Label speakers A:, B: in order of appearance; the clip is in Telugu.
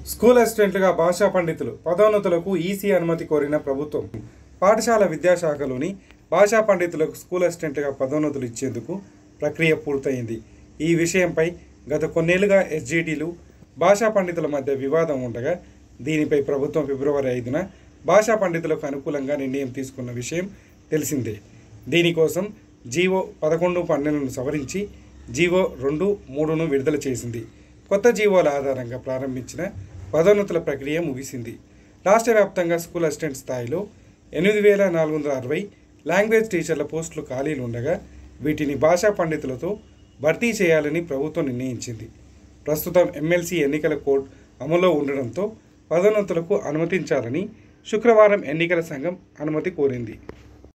A: స్కూల్ అసిస్టెంట్లుగా భాషా పండితులు పదోన్నతులకు ఈసీ అనుమతి కోరిన ప్రభుత్వం పాఠశాల విద్యాశాఖలోని భాషా పండితులకు స్కూల్ అసిస్టెంట్లుగా పదోన్నతులు ఇచ్చేందుకు ప్రక్రియ పూర్తయింది ఈ విషయంపై గత కొన్నేళ్లుగా ఎస్జీటీలు భాషా పండితుల మధ్య వివాదం ఉండగా దీనిపై ప్రభుత్వం ఫిబ్రవరి ఐదున భాషా పండితులకు అనుకూలంగా నిర్ణయం తీసుకున్న విషయం తెలిసిందే దీనికోసం జీవో పదకొండు పన్నెండును సవరించి జీవో రెండు మూడును విడుదల చేసింది కొత్త జీవోల ఆధారంగా ప్రారంభించిన పదోన్నతుల ప్రక్రియ ముగిసింది రాష్ట్ర వ్యాప్తంగా స్కూల్ అసిస్టెంట్ స్థాయిలో ఎనిమిది వేల నాలుగు వందల అరవై లాంగ్వేజ్ టీచర్ల పోస్టులు ఖాళీలు ఉండగా వీటిని భాషా పండితులతో భర్తీ చేయాలని ప్రభుత్వం నిర్ణయించింది ప్రస్తుతం ఎమ్మెల్సీ ఎన్నికల కోడ్ అమల్లో ఉండడంతో పదోన్నతులకు అనుమతించాలని శుక్రవారం ఎన్నికల సంఘం అనుమతి కోరింది